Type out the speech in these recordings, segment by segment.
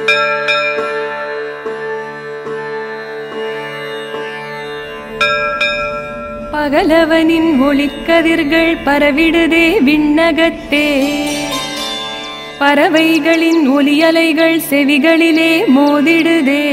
பகலவனின் ஒளிக்கதிர்கள் பரவிடுதே விண்ணகத்தே பறவைகளின் ஒலியலைகள் செவிகளிலே மோதிடுதே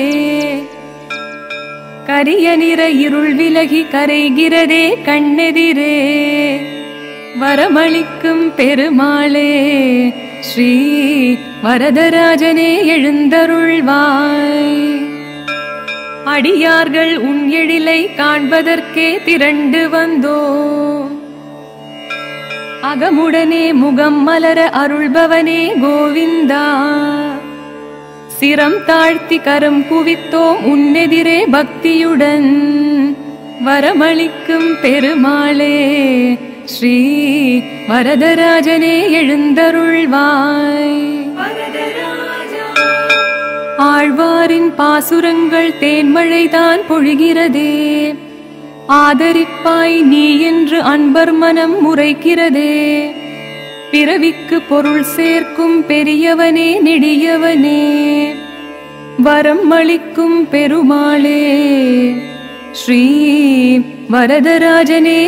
கரிய நிற இருள் விலகி கரைகிறதே கண்ணெதிரே வரமளிக்கும் பெருமாளே ஸ்ரீ வரதராஜனே எழுந்தருள்வாய் அடியார்கள் உன் எழிலை காண்பதற்கே திரண்டு வந்தோம் அகமுடனே முகம் மலர அருள்பவனே கோவிந்தா சிரம் தாழ்த்தி கரம் குவித்தோம் உன்னெதிரே பக்தியுடன் வரமளிக்கும் பெருமாளே ஸ்ரீ வரதராஜனே எழுந்தருள்வாய் ஆழ்வாரின் பாசுரங்கள் தேன்மழைதான் பொழிகிறதே ஆதரிப்பாய் நீ என்று அன்பர் மனம் முறைக்கிறதே பிறவிக்கு பொருள் சேர்க்கும் பெரியவனே நெடியவனே வரம் அளிக்கும் பெருமாளே ஸ்ரீ வரதராஜனே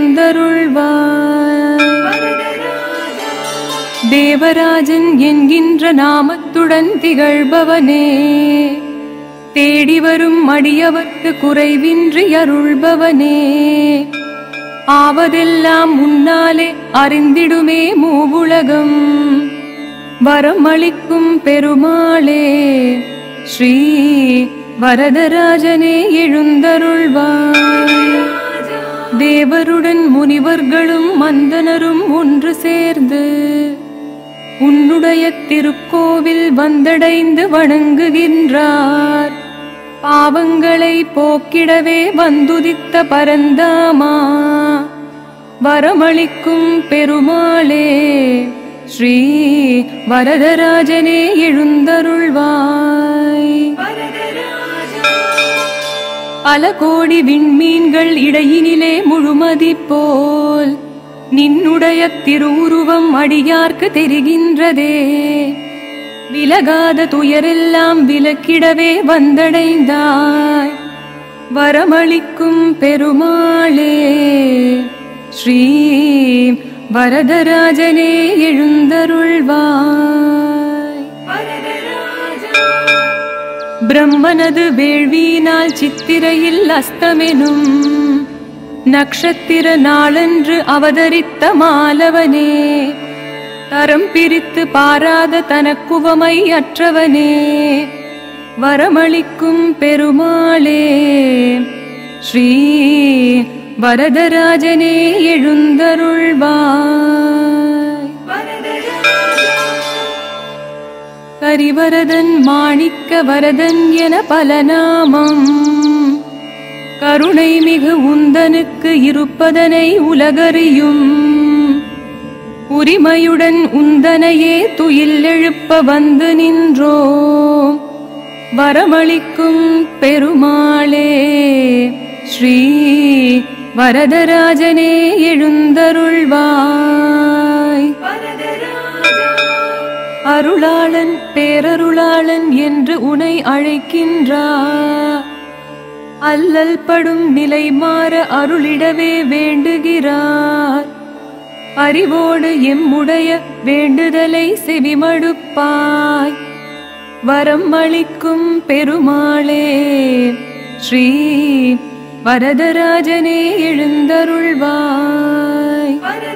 எழுந்தருள்வாய் தேவராஜன் என்கின்ற நாமத்துடன் திகழ்பவனே தேடி வரும் அடியவர்க்கு குறைவின்றி அருள்பவனே ஆவதெல்லாம் முன்னாலே அறிந்திடுமே மூவுலகம் வரம் அளிக்கும் பெருமாளே ஸ்ரீ வரதராஜனே எழுந்தருள்வாய் தேவருடன் முனிவர்களும் மந்தனரும் ஒன்று சேர்ந்து உன்னுடைய திருக்கோவில் வந்தடைந்து வணங்குகின்றார் பாவங்களை போக்கிடவே வந்துதித்த பரந்தாமா வரமளிக்கும் பெருமாளே ஸ்ரீ வரதராஜனே எழுந்தருள்வாய் பல கோடி விண்மீன்கள் இடையினிலே முழுமதி போல் நின்னுடைய திருவுருவம் அடியார்க்கு தெரிகின்றதே விலகாத துயரெல்லாம் விலக்கிடவே வந்தடைந்தாய் வரமளிக்கும் பெருமாளே ஸ்ரீ வரதராஜனே எழுந்தருள்வாய் பிரம்மனது வேள்வியினால் சித்திரையில் அஸ்தமெனும் நக்ஷத்திர நாளன்று அவதரித்த மாலவனே தரம் பிரித்து பாராத தனக்குவமை அற்றவனே வரமளிக்கும் பெருமாளே ஸ்ரீ வரதராஜனே எழுந்தருள்வாய் கரிவரதன் மாணிக்க வரதன் என பல நாமம் கருணை மிகு உந்தனுக்கு இருப்பதனை உலகறியும் உரிமையுடன் உந்தனையே துயில் எழுப்ப வந்து நின்றோம் வரமளிக்கும் பெருமாளே ஸ்ரீ வரதராஜனே எழுந்தருள்வாய் அருளாளன் பேரருளாளன் என்று உனை அழைக்கின்றார் அல்லல் படும் நிலை மாற அருளிடவே வேண்டுகிறார் அறிவோடு எம்முடைய வேண்டுதலை செவிமடுப்பாய் வரம் அளிக்கும் பெருமாளே ஸ்ரீ வரதராஜனே எழுந்தருள்வாய்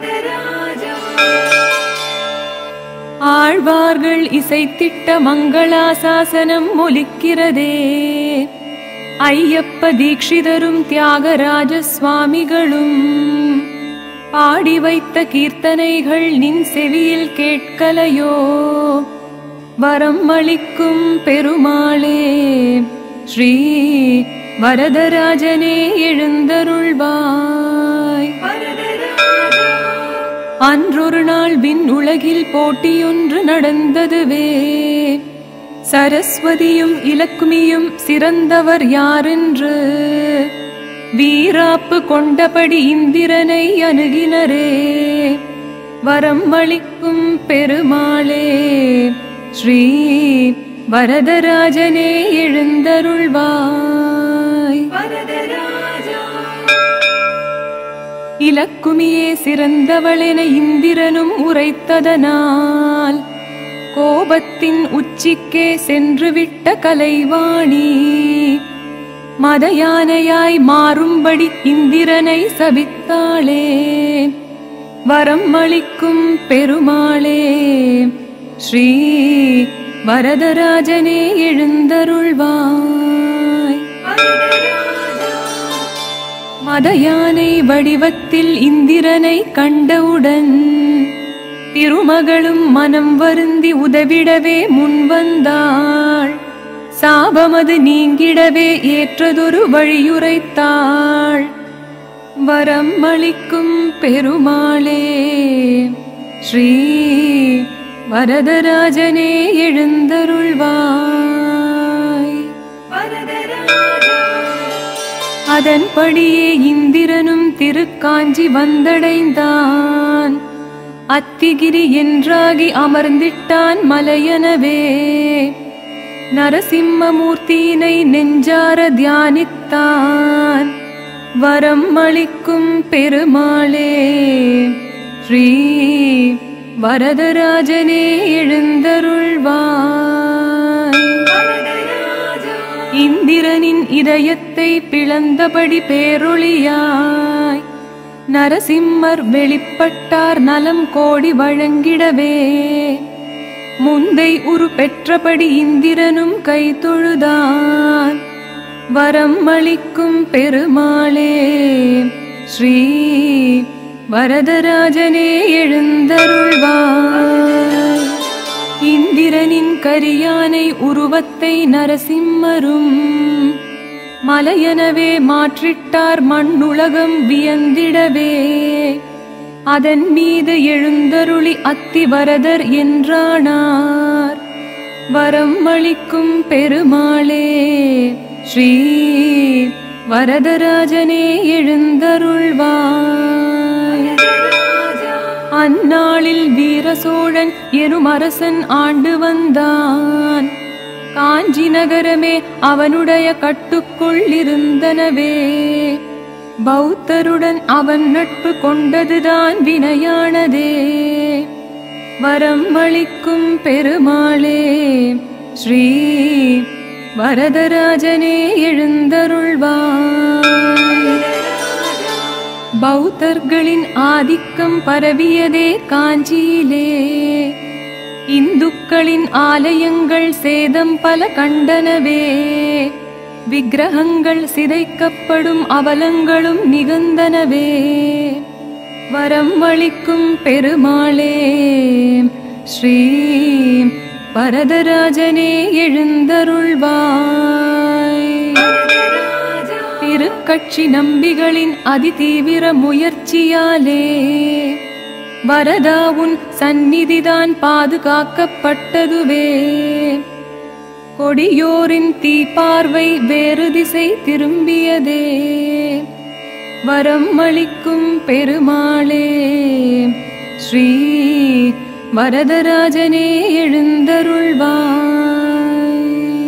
ஆழ்வார்கள் இசைத்திட்ட மங்களாசாசனம் ஒலிக்கிறதே ஐயப்ப தீட்சிதரும் தியாகராஜ சுவாமிகளும் பாடி வைத்த கீர்த்தனைகள் நின் செவியில் கேட்கலையோ வரம் அளிக்கும் பெருமாளே ஸ்ரீ வரதராஜனே எழுந்தருள்வாய் அன்றொரு நாள் விண் உலகில் போட்டியொன்று நடந்ததுவே சரஸ்வதியும் இலக்குமியும் சிறந்தவர் யாரென்று வீராப்பு கொண்டபடி இந்திரனை அணுகினரே வரம் அளிக்கும் பெருமாளே ஸ்ரீ வரதராஜனே எழுந்தருள்வாய் இலக்குமியே சிறந்தவளென இந்திரனும் உரைத்ததனால் கோபத்தின் உச்சிக்கே சென்றுவிட்ட கலைவாணி மதயானையாய் மாறும்படி இந்திரனை சபித்தாளே வரம் அளிக்கும் பெருமாளே ஸ்ரீ வரதராஜனே எழுந்தருள்வாய் மதயானை வடிவத்தில் இந்திரனை கண்டவுடன் திருமகளும் மனம் வருந்தி உதவிடவே முன்வந்தாள் சாபமது நீங்கிடவே ஏற்றதொரு வழியுரைத்தாள் வரம் அளிக்கும் பெருமாளே ஸ்ரீ வரதராஜனே எழுந்தருள்வாய் அதன்படியே இந்திரனும் திருக்காஞ்சி வந்தடைந்தான் அத்திகிரி என்றாகி அமர்ந்திட்டான் மலையனவே நரசிம்மமூர்த்தியினை நெஞ்சார தியானித்தான் வரம் அளிக்கும் பெருமாளே ஸ்ரீ வரதராஜனே எழுந்தருள்வாய் இந்திரனின் இதயத்தை பிளந்தபடி பேரொளியாய் நரசிம்மர் வெளிப்பட்டார் நலம் கோடி வழங்கிடவே முந்தை உரு பெற்றபடி இந்திரனும் கை தொழுதான் வரம் அளிக்கும் பெருமாளே ஸ்ரீ வரதராஜனே எழுந்தருள்வாய் இந்திரனின் கரியானை உருவத்தை நரசிம்மரும் மலையனவே மாற்றிட்டார் மண்ணுலகம் வியந்திடவே அதன் மீது எழுந்தருளி அத்திவரதர் என்றானார் வரம் அளிக்கும் பெருமாளே ஸ்ரீ வரதராஜனே எழுந்தருள்வாய் அந்நாளில் வீரசோழன் எனும் அரசன் ஆண்டு வந்தான் காஞ்சி நகரமே அவனுடைய கட்டுக்குள் இருந்தனவே பௌத்தருடன் அவன் நட்பு கொண்டதுதான் வினையானதே வரம் அளிக்கும் பெருமாளே ஸ்ரீ வரதராஜனே எழுந்தருள்வாய் பௌத்தர்களின் ஆதிக்கம் பரவியதே காஞ்சியிலே இந்துக்களின் ஆலயங்கள் சேதம் பல கண்டனவே விக்கிரகங்கள் சிதைக்கப்படும் அவலங்களும் நிகழ்ந்தனவே வரம் அளிக்கும் பெருமாளே ஸ்ரீ வரதராஜனே எழுந்தருள்வாய் திருக்கட்சி நம்பிகளின் அதிதீவிர முயற்சியாலே வரதா உன் சந்நிதிதான் பாதுகாக்கப்பட்டதுவே கொடியோரின் தீப்பார்வை வேறு திசை திரும்பியதே வரம் அளிக்கும் பெருமாளே ஸ்ரீ வரதராஜனே எழுந்தருள்வாய்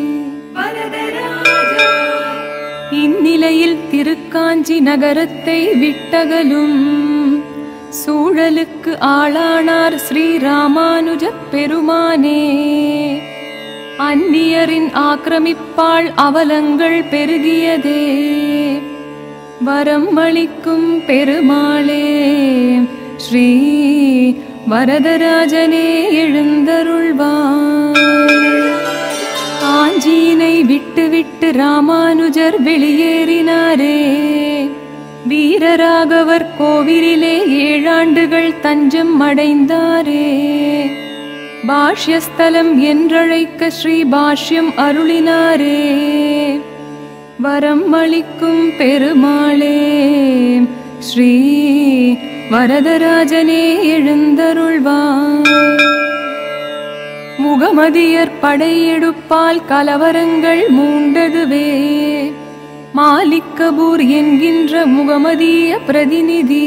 இந்நிலையில் திருக்காஞ்சி நகரத்தை விட்டகலும் சூழலுக்கு ஆளானார் ஸ்ரீ ராமானுஜ பெருமானே அந்நியரின் ஆக்கிரமிப்பால் அவலங்கள் பெருகியதே வரம் அளிக்கும் பெருமாளே ஸ்ரீ வரதராஜனே எழுந்தருள்வாய் காஞ்சியினை விட்டு விட்டு ராமானுஜர் வெளியேறினாரே வீரராகவர் கோவிலிலே ஏழாண்டுகள் தஞ்சம் அடைந்தாரே பாஷ்யஸ்தலம் என்றழைக்க ஸ்ரீ பாஷ்யம் அருளினாரே வரம் அளிக்கும் பெருமாளே ஸ்ரீ வரதராஜனே எழுந்தருள்வாய் முகமதியர் படையெடுப்பால் கலவரங்கள் மூண்டதுவே மாலிக்கபூர் என்கின்ற முகமதிய பிரதிநிதி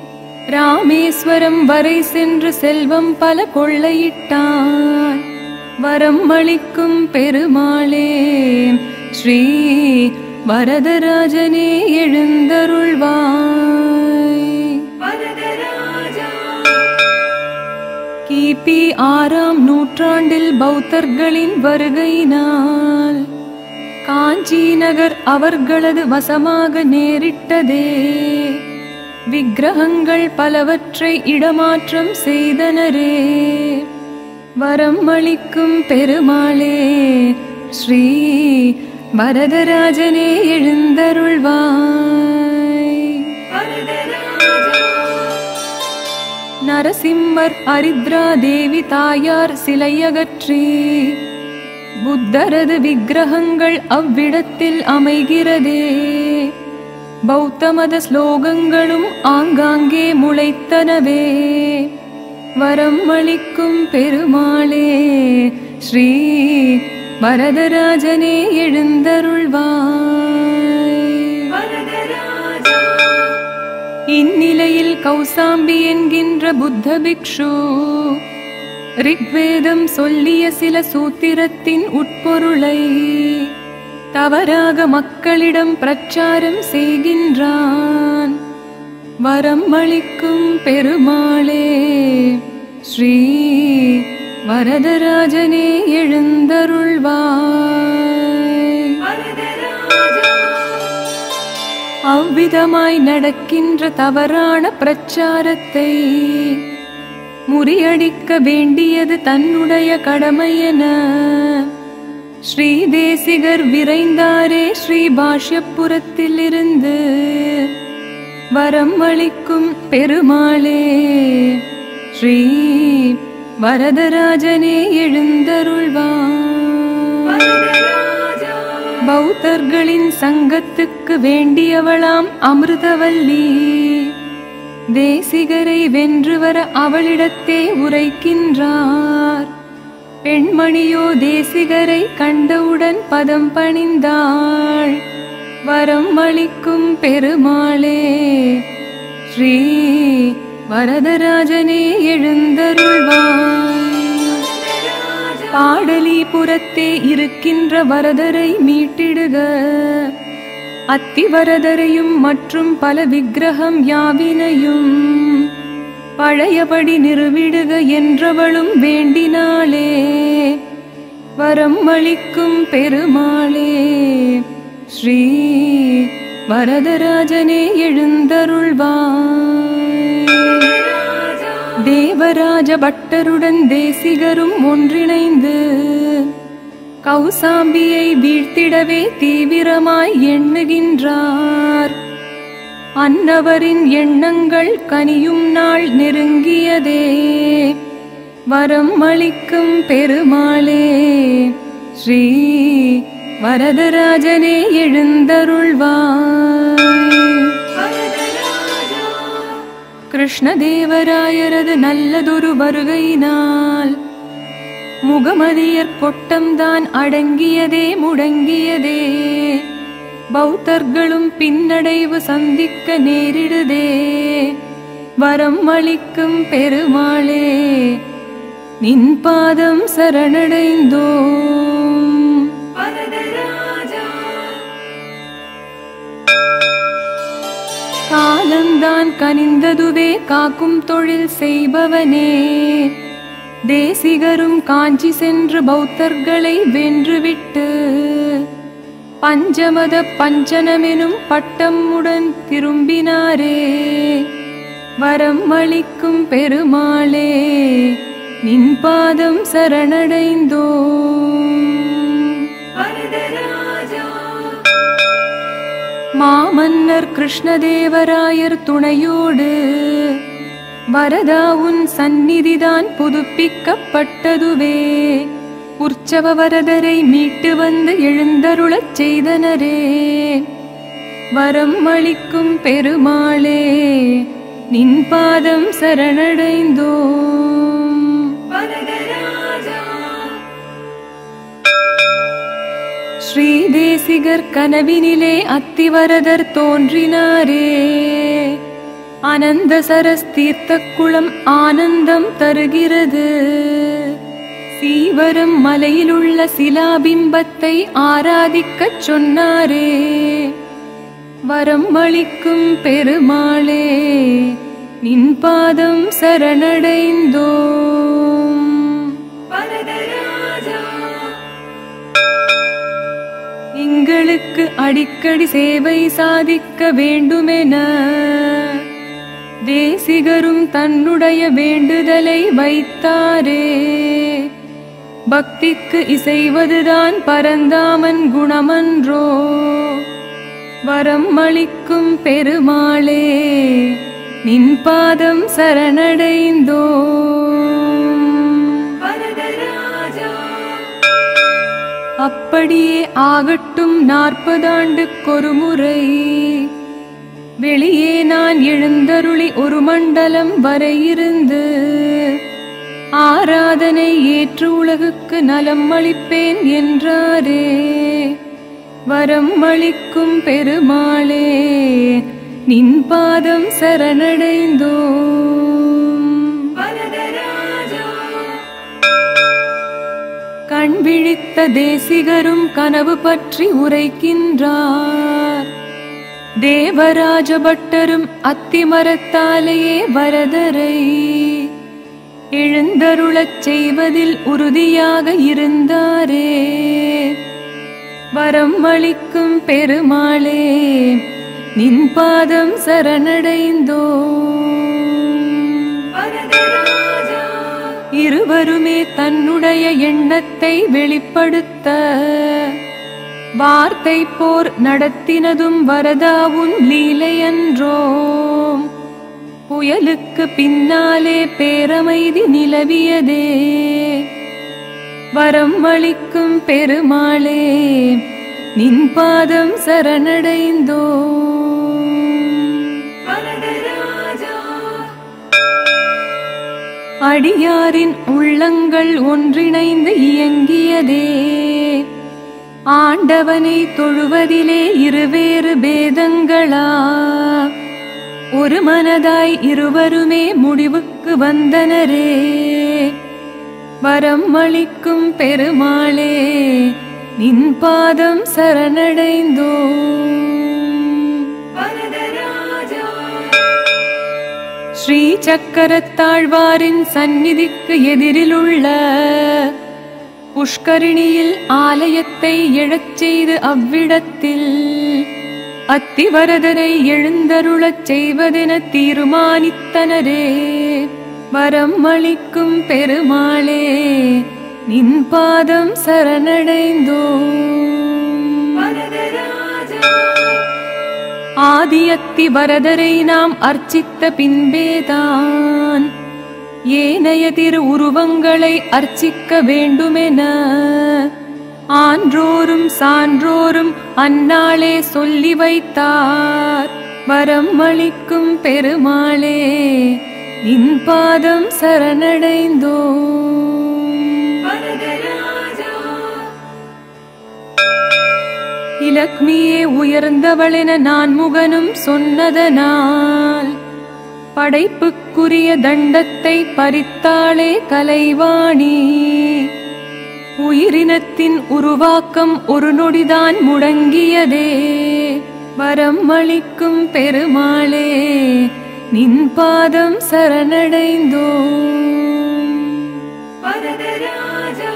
ராமேஸ்வரம் வரை சென்று செல்வம் பல கொள்ளையிட்டான் வரம் அளிக்கும் பெருமாளே ஸ்ரீ வரதராஜனே எழுந்தருள்வாய் கிபி ஆறாம் நூற்றாண்டில் பௌத்தர்களின் வருகையினால் காஞ்சி நகர் அவர்களது வசமாக நேரிட்டதே விக்கிரகங்கள் பலவற்றை இடமாற்றம் செய்தனரே வரம் அளிக்கும் பெருமாளே ஸ்ரீ வரதராஜனே எழுந்தருள்வாய் நரசிம்மர் அரித்ரா தேவி தாயார் சிலையகற்றி புத்தரது விக்கிரகங்கள் அவ்விடத்தில் அமைகிறதே பௌத்த மத ஸ்லோகங்களும் ஆங்காங்கே முளைத்தனவே வரம் அளிக்கும் பெருமாளே ஸ்ரீ வரதராஜனே எழுந்தருள்வாய் இந்நிலையில் கௌசாம்பி என்கின்ற புத்த பிக்ஷு ரிக்வேதம் சொல்லிய சில சூத்திரத்தின் உட்பொருளை தவறாக மக்களிடம் பிரச்சாரம் செய்கின்றான் வரம் அளிக்கும் பெருமாளே ஸ்ரீ வரதராஜனே எழுந்தருள்வாய் அவ்விதமாய் நடக்கின்ற தவறான பிரச்சாரத்தை முறியடிக்க வேண்டியது தன்னுடைய கடமை என ஸ்ரீதேசிகர் விரைந்தாரே ஸ்ரீ பாஷ்யபுரத்தில் இருந்து வரம் அளிக்கும் பெருமாளே ஸ்ரீ வரதராஜனே எழுந்தருள்வாய் பௌத்தர்களின் சங்கத்துக்கு வேண்டியவளாம் அமிர்தவல்லி தேசிகரை வென்று வர அவளிடத்தே உரைக்கின்றார் பெண்மணியோ தேசிகரை கண்டவுடன் பதம் பணிந்தாள் வரம் அளிக்கும் பெருமாளே ஸ்ரீ வரதராஜனே எழுந்தருள்வாய் பாடலிபுரத்தே இருக்கின்ற வரதரை மீட்டிடுக அத்திவரதரையும் மற்றும் பல விக்கிரகம் யாவினையும் பழையபடி நிறுவிடுக என்றவளும் வேண்டினாளே வரம் அளிக்கும் பெருமாளே ஸ்ரீ வரதராஜனே எழுந்தருள்வாய் தேவராஜ பட்டருடன் தேசிகரும் ஒன்றிணைந்து கௌசாம்பியை வீழ்த்திடவே தீவிரமாய் எண்ணுகின்றார் அன்னவரின் எண்ணங்கள் கனியும் நாள் நெருங்கியதே வரம் அளிக்கும் பெருமாளே ஸ்ரீ வரதராஜனே எழுந்தருள்வாய் கிருஷ்ணதேவராயரது நல்லதொரு வருகையினால் முகமதியர் கொட்டம்தான் அடங்கியதே முடங்கியதே பௌத்தர்களும் பின்னடைவு சந்திக்க நேரிடுதே வரம் அளிக்கும் பெருமாளே நின் பாதம் சரணடைந்தோம் காலந்தான் கனிந்ததுவே காக்கும் தொழில் செய்பவனே தேசிகரும் காஞ்சி சென்று பௌத்தர்களை வென்றுவிட்டு பஞ்சமத பஞ்சனமெனும் பட்டமுடன் திரும்பினாரே வரம் அளிக்கும் பெருமாளே நின் பாதம் சரணடைந்தோம் மாமன்னர் கிருஷ்ணதேவராயர் துணையோடு வரதா உன் சந்நிதிதான் புதுப்பிக்கப்பட்டதுவே உற்சவ வரதரை மீட்டு வந்து எழுந்தருளச் செய்தனரே வரம் அளிக்கும் பெருமாளே நின் பாதம் சரணடைந்தோம் ஸ்ரீதேசிகர் கனவினிலே அத்திவரதர் தோன்றினாரே அனந்த சரஸ் தீர்த்த குளம் ஆனந்தம் தருகிறது சீவரம் மலையிலுள்ள சிலாபிம்பத்தை ஆராதிக்கச் சொன்னாரே வரம் அளிக்கும் பெருமாளே நின் பாதம் சரணடைந்தோம் வரதராஜா எங்களுக்கு அடிக்கடி சேவை சாதிக்க வேண்டுமென தேசிகரும் தன்னுடைய வேண்டுதலை வைத்தாரே பக்திக்கு இசைவதுதான் பரந்தாமன் குணமன்றோ வரம் அளிக்கும் பெருமாளே நின் பாதம் சரணடைந்தோம் வரதராஜா அப்படியே ஆகட்டும் நாற்பதாண்டுக்கொரு முறை வெளியே நான் எழுந்தருளி ஒரு மண்டலம் வரை இருந்து ஆராதனை ஏற்று உலகுக்கு நலம் அளிப்பேன் என்றாரே வரம் அளிக்கும் பெருமாளே நின் பாதம் சரணடைந்தோம் வரதராஜா கண் விழித்த தேசிகரும் கனவு பற்றி உரைக்கின்றார் தேவராஜ பட்டரும் அத்திமரத்தாலேயே வரதரை எழுந்தருளச் செய்வதில் உறுதியாக இருந்தாரே வரம் அளிக்கும் பெருமாளே நின் பாதம் சரணடைந்தோம் வரதராஜா இருவருமே தன்னுடைய எண்ணத்தை வெளிப்படுத்த வார்த்தை போர் நடத்தினதும் வரதாவுன் லீலையன்றோம் புயலுக்கு பின்னாலே பேரமைதி நிலவியதே வரம் அளிக்கும் பெருமாளே நின் பாதம் சரணடைந்தோம் வரதராஜா அடியாரின் உள்ளங்கள் ஒன்றிணைந்து இயங்கியதே ஆண்டவனை தொழுவதிலே இருவேறு பேதங்களா ஒரு மனதாய் இருவருமே முடிவுக்கு வந்தனரே வரம் அளிக்கும் பெருமாளே நின் பாதம் சரணடைந்தோம் வரதராஜா ஸ்ரீ சக்கரத்தாழ்வாரின் சந்நிதிக்கு எதிரிலுள்ள புஷ்கரிணியில் ஆலயத்தை எழச் செய்து அவ்விடத்தில் அத்திவரதரை எழுந்தருளச் செய்வதென தீர்மானித்தனரே வரம் அளிக்கும் பெருமாளே நின் பாதம் சரணடைந்தோம் வரதராஜா ஆதியத்தி வரதரை நாம் அர்ச்சித்த பின்பேதான் ஏனைய திரு உருவங்களை அர்ச்சிக்க வேண்டுமென ஆன்றோரும் சான்றோரும் அந்நாளே சொல்லி வைத்தார் வரம் அளிக்கும் பெருமாளே நின் பாதம் சரணடைந்தோம் வரதராஜா இலக்மியே உயர்ந்தவளென நான் முகனும் சொன்னதனால் படைப்புக்குரிய தண்டத்தை பறித்தாளே கலைவாணி உயிரினத்தின் உருவாக்கம் ஒரு நொடிதான் முடங்கியதே வரம் அளிக்கும் பெருமாளே நின் பாதம் சரணடைந்தோம் வரதராஜா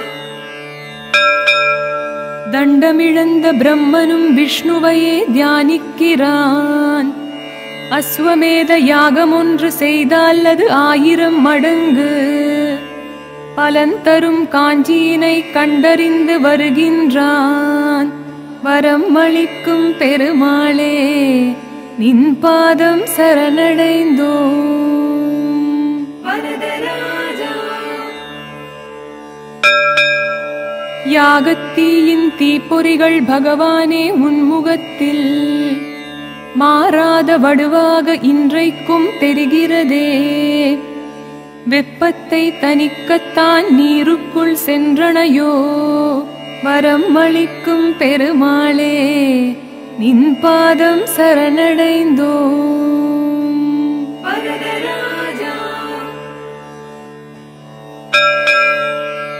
தண்டமிழந்த பிரம்மனும் விஷ்ணுவையே தியானிக்கிறான் அஸ்வமேத யாகம் ஒன்று செய்தால் அது ஆயிரம் மடங்கு பலன் தரும் காஞ்சியினை கண்டறிந்து வருகின்றான் வரம் அளிக்கும் பெருமாளே நின் பாதம் சரணடைந்தோம் வரதராஜா யாகத்தீயின் தீப்பொறிகள் பகவானே உன்முகத்தில் மாறாத வடுவாக இன்றைக்கும் தெரிகிறதே வெப்பத்தை தணிக்கத்தான் நீருக்குள் சென்றனையோ வரம் அளிக்கும் பெருமாளே நின் பாதம் சரணடைந்தோம் வரதராஜா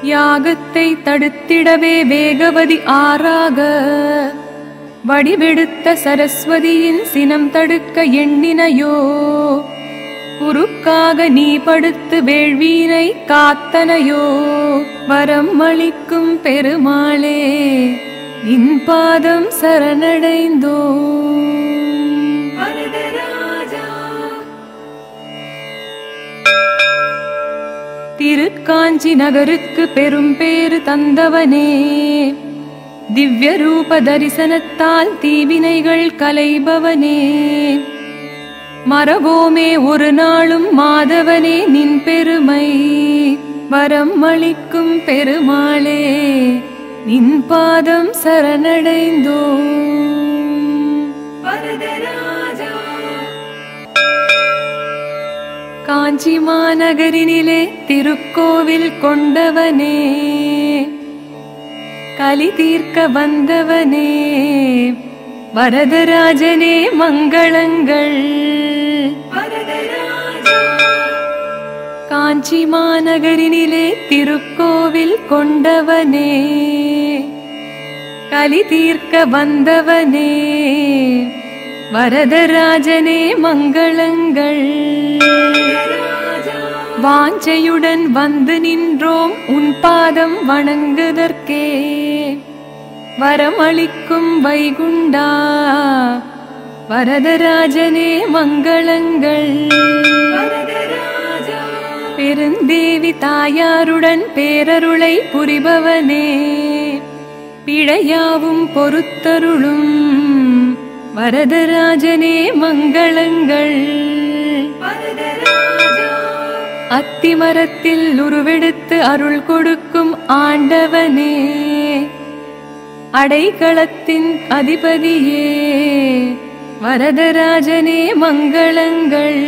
யாகத்தை தடுத்திடவே வேகவதி ஆறாக வடிவெடுத்த சரஸ்வதியின் சினம் தடுக்க எண்ணினையோ குறுக்காக நீ படுத்து வேள்வீனை காத்தனையோ வரம் அளிக்கும் பெருமாளே நின் பாதம் சரணடைந்தோ திருக்காஞ்சி நகருக்கு பெரும் பேறு தந்தவனே திவ்ய ரூப தரிசனத்தால் தீவினைகள் கலைபவனே மறவோமே ஒரு நாளும் மாதவனே நின் பெருமை வரம் அளிக்கும் பெருமாளே நின் பாதம் சரணடைந்தோ காஞ்சி மாநகரினிலே திருக்கோவில் கொண்டவனே கலி தீர்க்க வந்தவனே வரதராஜனே மங்களங்கள் காஞ்சி மாநகரினிலே திருக்கோவில் கொண்டவனே கலி தீர்க்க வந்தவனே வரதராஜனே மங்களங்கள் வாஞ்சையுடன் வந்து நின்றோம் உன் பாதம் வணங்குதற்கே வரமளிக்கும் வைகுண்டா வரதராஜனே மங்களங்கள் பெருந்தேவி தாயாருடன் பேரருளை புரிபவனே பிழையாவும் பொறுத்தருளும் வரதராஜனே மங்களங்கள் அத்திமரத்தில் உருவெடுத்து அருள் கொடுக்கும் ஆண்டவனே அடைகளத்தின் அதிபதியே வரதராஜனே மங்களங்கள்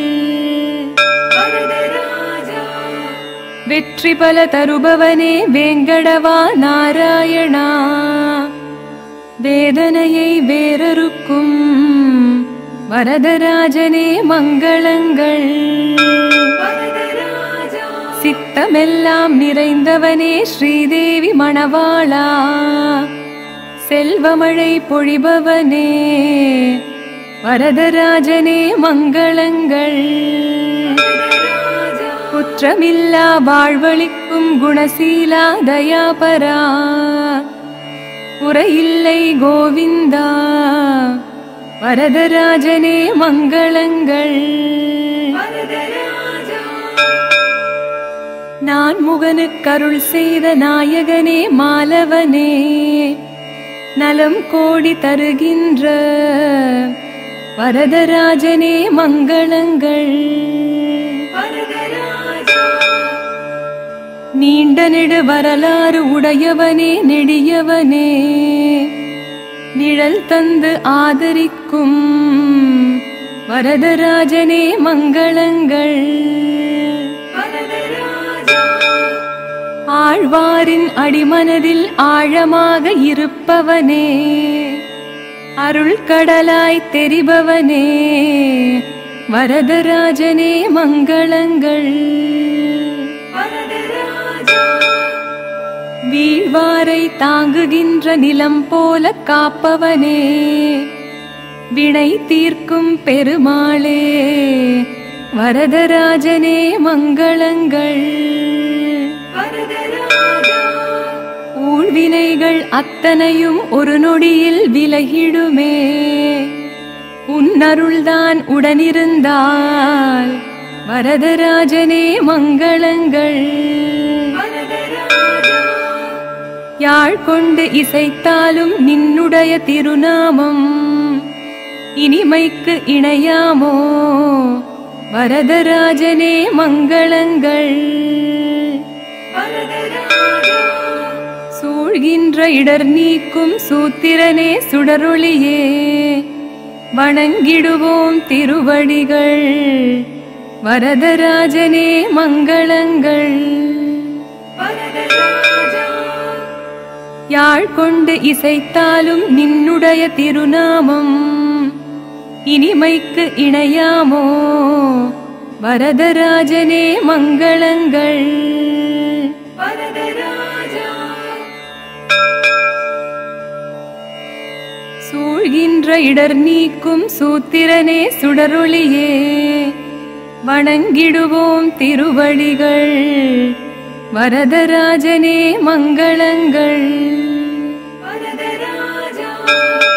வெற்றி பல தருபவனே வேங்கடவா நாராயணா வேதனையை வேறறுக்கும் வரதராஜனே மங்களங்கள் சித்தமெல்லாம் நிறைந்தவனே ஸ்ரீதேவி மணவாளா செல்வமழை பொழிபவனே வரதராஜனே மங்களங்கள் குற்றமில்லா வாழ்வளிக்கும் குணசீலா தயாபரா குறையில்லை கோவிந்தா வரதராஜனே மங்களங்கள் நான் முகனுக்கருள் செய்த நாயகனே மாலவனே நலம் கோடி தருகின்ற வரதராஜனே மங்களங்கள் நீண்ட நெடு வரலாறு உடையவனே நெடியவனே நிழல் தந்து ஆதரிக்கும் வரதராஜனே மங்களங்கள் ஆழ்வாரின் அடிமனதில் ஆழமாக இருப்பவனே அருள் கடலாய் தெரிபவனே வரதராஜனே மங்களங்கள் வீழ்வாரை தாங்குகின்ற நிலம் போல காப்பவனே வினை தீர்க்கும் பெருமாளே வரதராஜனே மங்களங்கள் ஊழ்வினைகள் அத்தனையும் ஒரு நொடியில் விலகிடுமே உன்னருள்தான் உடனிருந்தால் வரதராஜனே மங்களங்கள் யாழ் கொண்டு இசைத்தாலும் நின்னுடைய திருநாமம் இனிமைக்கு இணையாமோ வரதராஜனே மங்களங்கள் சூழ்கின்ற இடர் நீக்கும் சூத்திரனே சுடரொளியே வணங்கிடுவோம் திருவடிகள் வரதராஜனே மங்களங்கள் யாழ் கொண்டு இசைத்தாலும் நின்னுடைய திருநாமம் இனிமைக்கு இணையாமோ வரதராஜனே மங்களங்கள் வரதராஜ சூழ்கின்ற இடர் நீக்கும் சூத்திரனே சுடரொளியே வணங்கிடுவோம் திருவடிகள் வரதராஜனே மங்களங்கள் வரதராஜா